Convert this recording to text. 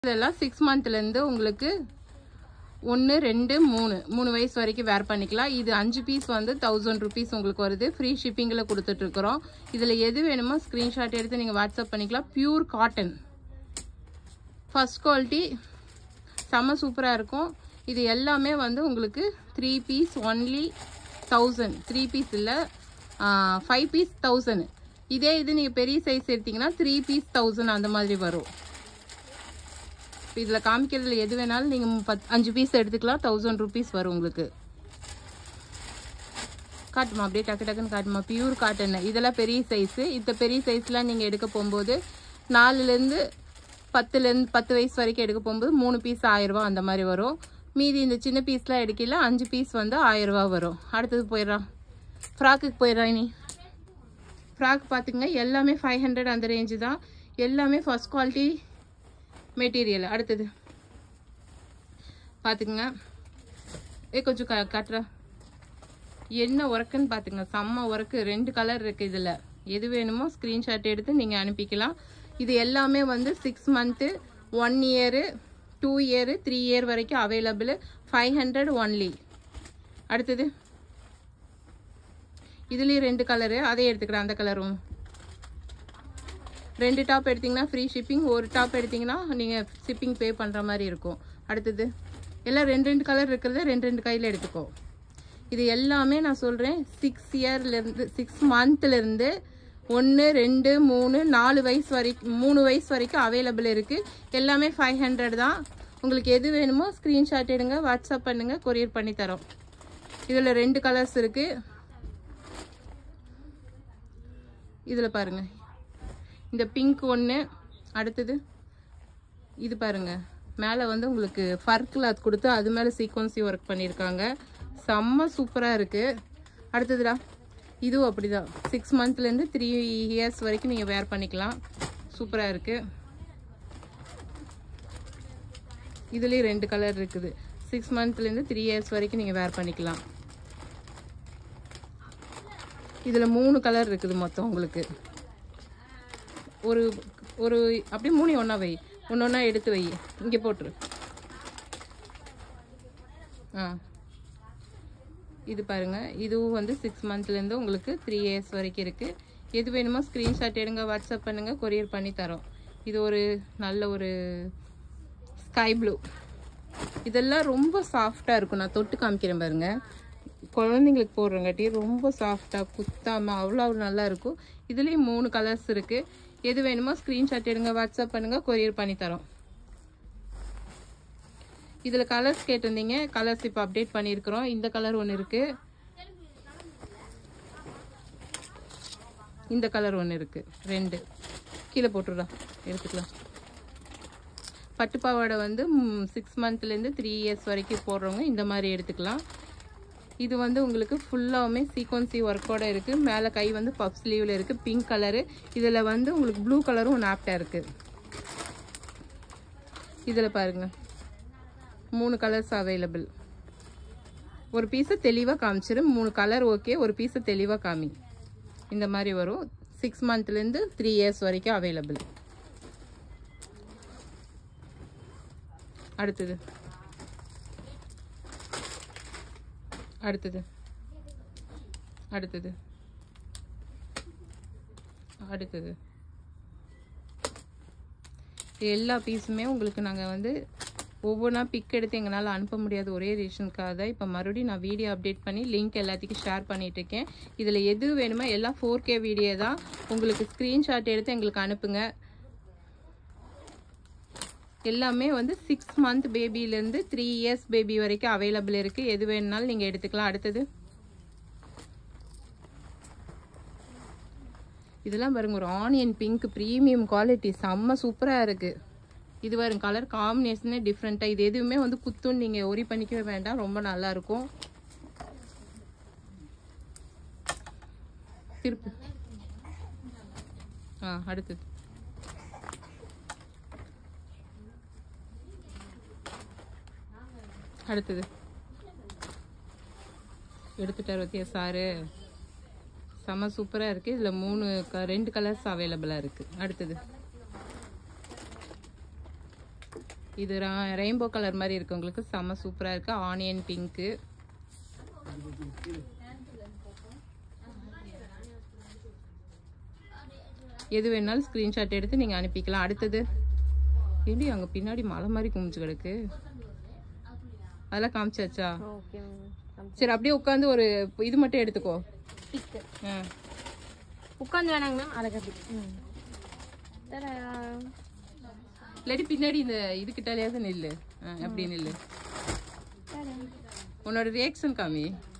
இதெல்லாம் சிக்ஸ் மந்த்லேருந்து உங்களுக்கு ஒன்று ரெண்டு மூணு மூணு வயசு வரைக்கும் வேர் பண்ணிக்கலாம் இது அஞ்சு பீஸ் வந்து தௌசண்ட் ருபீஸ் உங்களுக்கு வருது ஃப்ரீ ஷிப்பிங்கில் கொடுத்துட்ருக்குறோம் இதில் எது வேணுமோ ஸ்க்ரீன்ஷாட் எடுத்து நீங்கள் வாட்ஸ்அப் பண்ணிக்கலாம் பியூர் காட்டன் ஃபர்ஸ்ட் குவாலிட்டி செம்ம சூப்பராக இருக்கும் இது எல்லாமே வந்து உங்களுக்கு three piece only thousand three piece இல்லை ஃபைவ் பீஸ் தௌசண்ட் இதே இது நீங்கள் பெரிய சைஸ் எடுத்தீங்கன்னா த்ரீ பீஸ் தௌசண்ட் அந்த மாதிரி வரும் இப்போ இதில் காமிக்கிறதுல எது வேணாலும் நீங்கள் பத் அஞ்சு பீஸ் எடுத்துக்கலாம் தௌசண்ட் ருபீஸ் வரும் உங்களுக்கு காட்டுமா அப்படியே டக்கு டக்குன்னு காட்டுமா பியூர் காட்டன் இதெல்லாம் பெரிய சைஸு இந்த பெரிய சைஸ்லாம் நீங்கள் எடுக்க போகும்போது நாலுலேருந்து பத்துலேருந்து பத்து வயசு வரைக்கும் எடுக்க போகும்போது மூணு பீஸ் ஆயிரரூபா அந்த மாதிரி வரும் மீதி இந்த சின்ன பீஸ்லாம் எடுக்கல அஞ்சு பீஸ் வந்து ஆயிரரூபா வரும் அடுத்தது போயிடுறான் ஃப்ராக்குக்கு போயிடுறான் நீ ஃப்ராக் பார்த்துங்க எல்லாமே ஃபைவ் ஹண்ட்ரட் அந்த ரேஞ்சு தான் எல்லாமே ஃபர்ஸ்ட் குவாலிட்டி மெட்டீரியல் அடுத்தது பார்த்துக்குங்க ஏ கொஞ்சம் க காட்டுற என்ன ஒர்க்குன்னு பார்த்துங்க செம்ம ஒர்க்கு ரெண்டு கலர் இருக்குது இதில் எது வேணுமோ ஸ்க்ரீன்ஷாட் எடுத்து நீங்கள் அனுப்பிக்கலாம் இது எல்லாமே வந்து six month one year two year three year வரைக்கும் அவைலபிள் ஃபைவ் ஹண்ட்ரட் ஒன்லி அடுத்தது இதுலேயும் ரெண்டு கலரு அதே எடுத்துக்கிறேன் அந்த கலரும் ரெண்டு டாப் எடுத்தீங்கன்னா ஃப்ரீ ஷிப்பிங் ஒரு டாப் எடுத்தீங்கன்னா நீங்கள் ஷிப்பிங் பே பண்ணுற மாதிரி இருக்கும் அடுத்தது எல்லாம் ரெண்டு ரெண்டு கலர் இருக்கிறத ரெண்டு ரெண்டு கையில் எடுத்துக்கோ இது எல்லாமே நான் சொல்கிறேன் சிக்ஸ் இயர்லேருந்து சிக்ஸ் மந்த்லேருந்து ஒன்று ரெண்டு மூணு நாலு வயசு வரைக்கும் மூணு வயசு வரைக்கும் அவைலபிள் இருக்குது எல்லாமே ஃபைவ் ஹண்ட்ரட் தான் உங்களுக்கு எது வேணுமோ ஸ்க்ரீன்ஷாட் எடுங்க வாட்ஸ்அப் பண்ணுங்கள் கொரியர் பண்ணி தரோம் இதில் ரெண்டு கலர்ஸ் இருக்குது இதில் பாருங்கள் இந்த பிங்க் ஒன்று அடுத்தது இது பாருங்க மேலே வந்து உங்களுக்கு ஃபர் கிளாத் கொடுத்து அது மேலே சீக்வன்சி ஒர்க் பண்ணியிருக்காங்க செம்ம சூப்பராக இருக்குது அடுத்ததுடா இதுவும் அப்படிதான் சிக்ஸ் மந்த்லேருந்து த்ரீ இயர்ஸ் வரைக்கும் நீங்கள் வேர் பண்ணிக்கலாம் சூப்பராக இருக்குது இதுலேயும் ரெண்டு கலர் இருக்குது சிக்ஸ் மந்த்லேருந்து த்ரீ இயர்ஸ் வரைக்கும் நீங்கள் வேர் பண்ணிக்கலாம் இதில் மூணு கலர் இருக்குது மொத்தம் உங்களுக்கு ஒரு ஒரு அப்படியே மூணு ஒன்றா வை ஒன்று ஒன்றா எடுத்து வை இங்கே போட்டுரு ஆ இது பாருங்க இதுவும் வந்து சிக்ஸ் மந்த்லேருந்து உங்களுக்கு த்ரீ இயர்ஸ் வரைக்கும் இருக்குது எது வேணுமோ ஸ்க்ரீன்ஷாட் எடுங்க வாட்ஸ்அப் பண்ணுங்கள் கொரியர் பண்ணி தரோம் இது ஒரு நல்ல ஒரு ஸ்கை ப்ளூ இதெல்லாம் ரொம்ப சாஃப்டாக இருக்கும் நான் தொட்டு காமிக்கிறேன் பாருங்க குழந்தைங்களுக்கு போடுறங்காட்டி ரொம்ப சாஃப்டாக குத்தாமல் அவ்வளோ நல்லா இருக்கும் இதுலேயும் மூணு கலர்ஸ் இருக்குது எது வேணுமோ ஸ்க்ரீன்ஷாட் எடுங்க வாட்ஸ்அப் பண்ணுங்கள் கொரியர் பண்ணி தரோம் இதில் கலர்ஸ் கேட்டிருந்தீங்க கலர்ஸ் இப்போ அப்டேட் பண்ணியிருக்கிறோம் இந்த கலர் ஒன்று இருக்குது இந்த கலர் ஒன்று இருக்குது ரெண்டு கீழே போட்டுடா எடுத்துக்கலாம் பட்டுப்பாவாடை வந்து சிக்ஸ் மந்த்லேருந்து த்ரீ இயர்ஸ் வரைக்கும் போடுறவங்க இந்த மாதிரி எடுத்துக்கலாம் இது வந்து உங்களுக்கு ஃபுல்லாகவுமே சீக்வன்சி ஒர்க்கோட இருக்குது மேலே கை வந்து பஃப் ஸ்லீவில் இருக்குது பிங்க் கலரு இதில் வந்து உங்களுக்கு ப்ளூ கலரும் ஒன்று ஆப்டாக இருக்குது இதில் பாருங்கள் மூணு கலர்ஸ் அவைலபிள் ஒரு பீஸை தெளிவாக காமிச்சிரு மூணு கலர் ஓகே ஒரு பீஸை தெளிவாக காமி இந்த மாதிரி வரும் சிக்ஸ் மந்த்லேருந்து த்ரீ இயர்ஸ் வரைக்கும் அவைலபிள் அடுத்தது அடுத்தது அடுத்தது அடுத்தது எல்லா பீஸுமே உங்களுக்கு நாங்கள் வந்து ஒவ்வொன்றா பிக் எடுத்து எங்களால் அனுப்ப முடியாத ஒரே ரீசனுக்காக தான் இப்போ மறுபடியும் நான் வீடியோ அப்டேட் பண்ணி லிங்க் எல்லாத்துக்கும் ஷேர் பண்ணிகிட்ருக்கேன் இதில் எது வேணுமோ எல்லாம் ஃபோர் கே வீடியோ தான் உங்களுக்கு ஸ்க்ரீன்ஷாட் எடுத்து எங்களுக்கு அனுப்புங்க எல்லாமே வந்து சிக்ஸ் மந்த் பேபிலேருந்து த்ரீ இயர்ஸ் பேபி வரைக்கும் அவைலபிள் இருக்குது எது வேணுனாலும் நீங்கள் எடுத்துக்கலாம் அடுத்தது இதெல்லாம் பாருங்க ஒரு ஆனியன் பிங்க் ப்ரீமியம் குவாலிட்டி செம்ம சூப்பராக இருக்குது இது பாருங்க கலர் காம்பினேஷனே டிஃப்ரெண்ட்டாக இது எதுவுமே வந்து குத்துன்னு நீங்கள் ஒரி பண்ணிக்கவே வேண்டாம் ரொம்ப நல்லாயிருக்கும் திருப்பு ஆ அடுத்தது அடுத்தது எடுத்துட்டார் வத்தியா சாரு செம்ம சூப்பராக இருக்குது இதில் மூணு க ரெண்டு கலர்ஸ் அவைலபிளாக இருக்குது அடுத்தது இது ரெயின்போ கலர் மாதிரி இருக்கு உங்களுக்கு செம்ம சூப்பராக இருக்கு ஆனியன் பிங்க்கு எது வேணாலும் ஸ்க்ரீன்ஷாட் எடுத்து நீங்கள் அனுப்பிக்கலாம் அடுத்தது ஏண்டி அங்கே பின்னாடி மலை மாதிரி குமிச்சு கிடக்கு அதெல்லாம் காமிச்சாச்சா ஓகே மேம் சரி அப்படியே உட்காந்து ஒரு இது மட்டும் எடுத்துக்கோ பிக்கு ஆ உட்காந்து வேணாங்க மேம் அழகாக ம் தடா. இல்லாட்டி பின்னாடி இந்த இதுக்கிட்டாலேயாவது நில்லு ஆ, அப்படி நில்லு தடா. உன்னோட ரியாக்ஷன் காமி